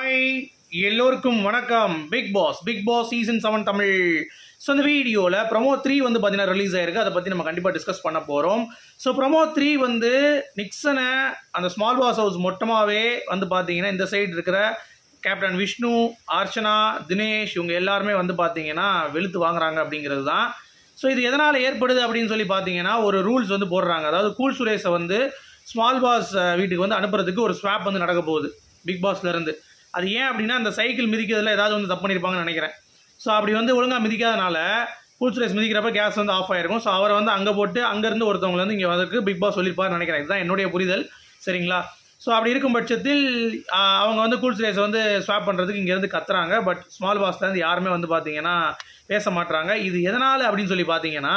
hi எல்லோருக்கும் வணக்கம் Bigg Boss Bigg Boss season seven Tamil so இந்த வீடியோவில் ப்ரொமோ த்ரீ வந்து பார்த்தீங்கன்னா ரிலீஸ் ஆயிருக்கு அதை பற்றி நம்ம கண்டிப்பாக டிஸ்கஸ் பண்ண போகிறோம் ஸோ ப்ரொமோ த்ரீ வந்து நிக்சனை அந்த ஸ்மால் பாஸ் ஹவுஸ் மொத்தமாகவே வந்து பார்த்தீங்கன்னா இந்த சைடு இருக்கிற கேப்டன் விஷ்ணு அர்ச்சனா தினேஷ் இவங்க எல்லாருமே வந்து பார்த்தீங்கன்னா வெளுத்து வாங்குறாங்க அப்படிங்கிறது தான் ஸோ இது எதனால் ஏற்படுது அப்படின்னு சொல்லி பார்த்தீங்கன்னா ஒரு ரூல்ஸ் வந்து போடுறாங்க அதாவது கூல் சுரேஷை வந்து ஸ்மால் பாஸ் அஹ், வீட்டுக்கு வந்து அனுப்புறதுக்கு ஒரு ஸ்வாப் வந்து நடக்க போகுது பிக் பாஸ்ல இருந்து அது ஏன் அப்படின்னா அந்த சைக்கிள் மிதிக்கிறதுல ஏதாவது வந்து தப்பு பண்ணியிருப்பாங்கன்னு நினைக்கிறேன் ஸோ அப்படி வந்து ஒழுங்காக மிதிக்காதனால கூல் சுரேஷ் மிதிக்கிறப்ப கேஸ் வந்து ஆஃப் ஆயிருக்கும் ஸோ அவரை வந்து அங்கே போட்டு அங்கேருந்து ஒருத்தவங்க வந்து இங்கே வந்து பிக் பாஸ் சொல்லியிருப்பாருன்னு நினைக்கிறேன் இதுதான் என்னுடைய புரிதல் சரிங்களா ஸோ அப்படி இருக்கும் பட்சத்தில் ஆஹ், அவங்க வந்து கூல் சுரேஷை வந்து ஸ்வாப் பண்ணுறதுக்கு இங்கேருந்து கத்துறாங்க பட் ஸ்மால் பாஸ்லேருந்து யாருமே வந்து பார்த்தீங்கன்னா பேச மாட்றாங்க இது எதனால் அப்படின்னு சொல்லி பார்த்தீங்கன்னா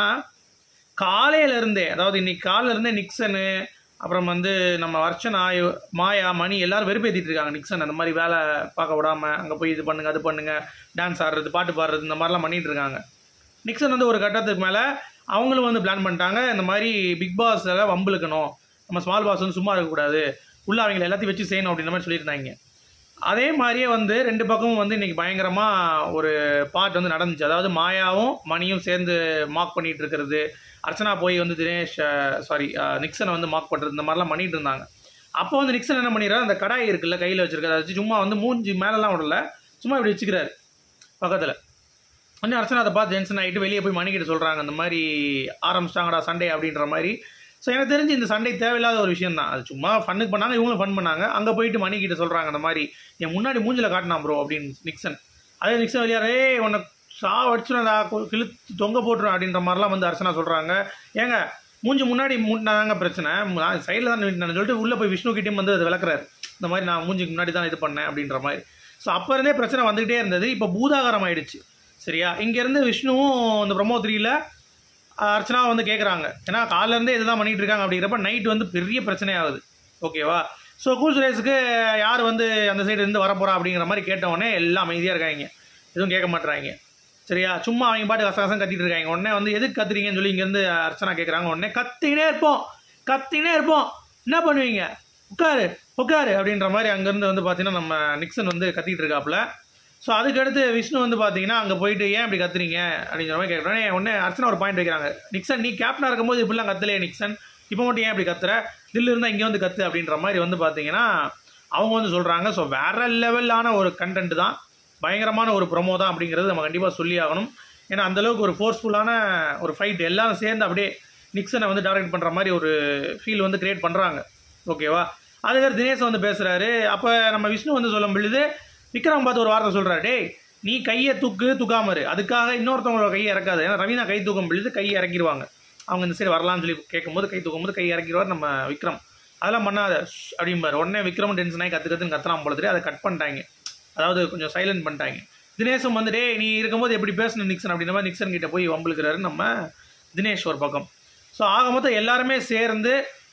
காலையில இருந்தே அதாவது இன்னைக்கு காலையில இருந்தே நிக்சனு அப்புறம் வந்து நம்ம அர்ச்சனா இவ- மாயா மணி எல்லாரும் வெறுப்பேற்றிட்டு இருக்காங்க நிக்சன் அந்த மாதிரி வேலை பார்க்க விடாம அங்கே போய் இது பண்ணுங்க அது பண்ணுங்க டான்ஸ் ஆடுறது பாட்டு பாடுறது இந்த மாதிரிலாம் பண்ணிட்டு இருக்காங்க நிக்சன் வந்து ஒரு கட்டத்துக்கு மேலே அவங்களும் வந்து பிளான் பண்ணிட்டாங்க இந்த மாதிரி பிக் பாஸில் வம்பிழுக்கணும் நம்ம ஸ்மால் பாஸ் வந்து சும்மா இருக்கக்கூடாது உள்ள அவங்களை எல்லாத்தையும் வச்சு செய்யணும் அப்படின்ற மாதிரி சொல்லியிருந்தாங்க அதே மாதிரியே வந்து ரெண்டு பக்கமும் வந்து இன்னைக்கு பயங்கரமாக ஒரு பார்ட் வந்து நடந்துச்சு அதாவது மாயாவும் மணியும் சேர்ந்து மார்க் பண்ணிட்டு இருக்கிறது அர்ச்சனா போய் வந்து தினேஷ் சாரி நிக்சனை வந்து மார்க் பண்ணுறது இந்த மாதிரிலாம் பண்ணிட்டு இருந்தாங்க அப்போ வந்து நிக்சன் என்ன பண்ணிடுறாரு அந்த கடாய் இருக்குல்ல கையில் வச்சிருக்கிறத வச்சு சும்மா வந்து மூஞ்சி மேலெல்லாம் விடல சும்மா இப்படி வச்சுக்கிறாரு பக்கத்தில் கொஞ்சம் அர்ச்சனா அதை பார்த்து டென்ஷன் ஆகிட்டு வெளியே போய் மணிக்கிட்ட சொல்கிறாங்க இந்த மாதிரி ஆரம்பிச்சிட்டாங்கடா சண்டே அப்படின்ற மாதிரி ஸோ எனக்கு தெரிஞ்சு இந்த சண்டை தேவையில்லாத ஒரு விஷயம் தான் அது சும்மா ஃபன்னுக்கு பண்ணாங்க இவங்களும் ஃபன் பண்ணாங்க அங்கே போயிட்டு மணிக்கிட்ட சொல்கிறாங்க அந்த மாதிரி என் முன்னாடி மூஞ்சில காட்டினா ப்ரோ அப்படின்னு நிக்சன் அதே நிக்சன் வெளியாரே உன்னை சா வச்சுடா கிழித்து தொங்க போட்டுரும் அப்படின்ற மாதிரிலாம் வந்து அர்ச்சனா சொல்கிறாங்க ஏங்க மூஞ்சி முன்னாடி முன்னாங்க பிரச்சனை நான் சைடில் தான் நின்னுட்டேன்னு சொல்லிட்டு உள்ளே போய் விஷ்ணு கிட்டேயும் வந்து அதை விளக்குறாரு இந்த மாதிரி நான் மூஞ்சிக்கு முன்னாடி தான் இது பண்ணேன் அப்படின்ற மாதிரி ஸோ அப்போ இருந்தே பிரச்சனை வந்துகிட்டே இருந்தது இப்போ பூதாகரம் ஆயிடுச்சு சரியா இங்கேருந்து விஷ்ணுவும் இந்த ப்ரொமோ த்ரீல அர்ச்சனா வந்து கேட்குறாங்க ஏன்னா காலைல இருந்தே இதுதான் பண்ணிட்டு இருக்காங்க அப்படிங்கிறப்ப நைட் வந்து பெரிய பிரச்சனையாகுது ஓகேவா ஸோ கூல் சுரேஷுக்கு யார் வந்து அந்த சைடு இருந்து வரப்போறா அப்படிங்கிற மாதிரி கேட்டவுடனே எல்லாம் அமைதியாக இருக்காங்க எதுவும் கேட்க மாட்டுறாங்க சரியா சும்மா அவங்க பாட்டு கசகசம் கத்திட்டு இருக்காங்க உடனே வந்து எதுக்கு கத்துறீங்கன்னு சொல்லி இங்கேருந்து அர்ச்சனா கேட்குறாங்க உடனே கத்தினே இருப்போம் கத்தினே இருப்போம் என்ன பண்ணுவீங்க உட்காரு உட்காரு அப்படின்ற மாதிரி அங்கேருந்து வந்து பார்த்தீங்கன்னா நம்ம நிக்சன் வந்து கத்திட்டு இருக்காப்புல ஸோ அதுக்கடுத்து விஷ்ணு வந்து பார்த்தீங்கன்னா அங்கே போயிட்டு ஏன் இப்படி கத்துறீங்க அப்படிங்கிற மாதிரி கேட்குறோன்னே உடனே அர்ச்சனா ஒரு பாயிண்ட் வைக்கிறாங்க நிக்சன் நீ கேப்டனாக இருக்கும்போது இப்படிலாம் கத்தலையே நிக்சன் இப்போ மட்டும் ஏன் இப்படி கத்துற தில்லு இருந்தால் இங்கே வந்து கத்து அப்படின்ற மாதிரி வந்து பார்த்தீங்கன்னா அவங்க வந்து சொல்கிறாங்க ஸோ வேற லெவலான ஒரு கண்டென்ட் தான் பயங்கரமான ஒரு ப்ரொமோ தான் அப்படிங்கிறது நம்ம கண்டிப்பாக சொல்லி ஆகணும் ஏன்னா அந்த அளவுக்கு ஒரு ஃபோர்ஸ்ஃபுல்லான ஒரு ஃபைட் எல்லாரும் சேர்ந்து அப்படியே நிக்சனை வந்து டார்கெட் பண்ணுற மாதிரி ஒரு ஃபீல் வந்து கிரியேட் பண்ணுறாங்க ஓகேவா அதுக்கடுத்து தினேஷ் வந்து பேசுகிறாரு அப்போ நம்ம விஷ்ணு வந்து சொல்லும் பொழுது விக்ரம் பார்த்து ஒரு வார்த்தை சொல்கிறாரு டேய் நீ கையை தூக்கு தூக்காம இரு அதுக்காக இன்னொருத்தவங்களோட கையை இறக்காது ஏன்னா ரவீனா கை தூக்கும் பொழுது கையை இறக்கிடுவாங்க அவங்க இந்த சைடு வரலாம்னு சொல்லி கேட்கும்போது கை தூக்கும் போது கை இறக்கிடுவார் நம்ம விக்ரம் அதெல்லாம் பண்ணாத ஷ் அப்படிம்பாரு உடனே விக்ரம் டென்ஷன் ஆகி கற்று கற்றுன்னு கத்துறான் போல தெரியும் அதை கட் பண்ணிட்டாங்க அதாவது கொஞ்சம் சைலண்ட் பண்ணிட்டாங்க தினேஷும் வந்து டேய் நீ இருக்கும்போது எப்படி பேசணும் நிக்சன் அப்படின்ற மாதிரி நிக்சன் கிட்ட போய் வம்பிழுக்கிறாரு நம்ம தினேஷ் ஒரு பக்கம் ஸோ ஆக மொத்தம் எல்லாருமே சேர்ந்து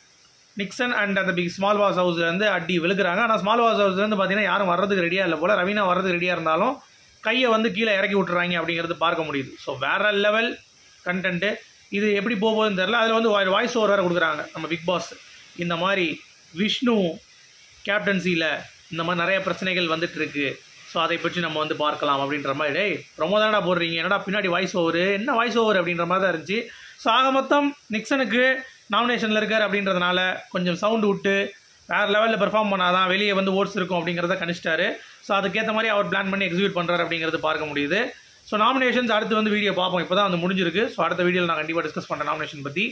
நிக்சன் அண்ட் அந்த பிக் ஸ்மால் வாஸ் ஹவுஸ்லேருந்து அடி விழுக்கிறாங்க ஆனால் ஸ்மால் வாஸ் ஹவுஸ்லேருந்து பார்த்தீங்கன்னா யாரும் வர்றதுக்கு ரெடியாக இல்லை போல் ரவீனா வர்றதுக்கு ரெடியாக இருந்தாலும் கையை வந்து கீழே இறக்கி விட்டுறாங்க அப்படிங்கிறது பார்க்க முடியுது ஸோ வேற லெவல் கண்டென்ட்டு இது எப்படி போக போகுதுன்னு தெரில அதில் வந்து வாய்ஸ் ஓவர் வேறு கொடுக்குறாங்க நம்ம பிக் பாஸ் இந்த மாதிரி விஷ்ணு கேப்டன்சியில் இந்த மாதிரி நிறைய பிரச்சனைகள் வந்துட்டு இருக்கு ஸோ அதை பற்றி நம்ம வந்து பார்க்கலாம் அப்படின்ற மாதிரி டேய் ரொம்ப தானடா போடுறீங்க என்னடா பின்னாடி வாய்ஸ் ஓவர் என்ன வாய்ஸ் ஓவர் அப்படின்ற மாதிரி தான் இருந்துச்சு ஸோ ஆக மொத்தம் நிக்சனுக்கு நாமினேஷனில் இருக்கார் அப்படின்றதுனால கொஞ்சம் சவுண்டு விட்டு வேறு லெவலில் பெர்ஃபார்ம் பண்ணாதான் வெளியே வந்து ஓட்ஸ் இருக்கும் அப்படிங்கிறத கணிச்சிட்டாரு ஸோ அதுக்கேற்ற மாதிரி அவர் பிளான் பண்ணி எக்ஸிக்யூட் பண்ணுறாரு அப்படிங்கிறது பார்க்க முடியுது ஸோ நாமினேஷன்ஸ் அடுத்து வந்து வீடியோ பார்ப்போம் இப்போ தான் வந்து முடிஞ்சிருக்கு ஸோ அடுத்த வீடியோவில் நான் கண்டிப்பாக டிஸ்கஸ் பண்ணுறேன் நாமினேஷன் பற்றி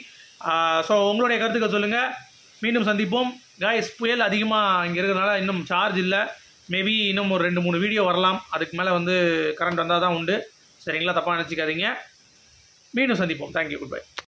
ஸோ உங்களுடைய கருத்துக்கள் சொல்லுங்கள் மீண்டும் சந்திப்போம் காய்ஸ் புயல் அதிகமாக இங்கே இருக்கிறதுனால இன்னும் சார்ஜ் இல்லை மேபி இன்னும் ஒரு ரெண்டு மூணு வீடியோ வரலாம் அதுக்கு மேலே வந்து கரண்ட் வந்தால் தான் உண்டு சரிங்களா தப்பாக நினச்சிக்காதீங்க மீண்டும் சந்திப்போம் தேங்க்யூ குட் பை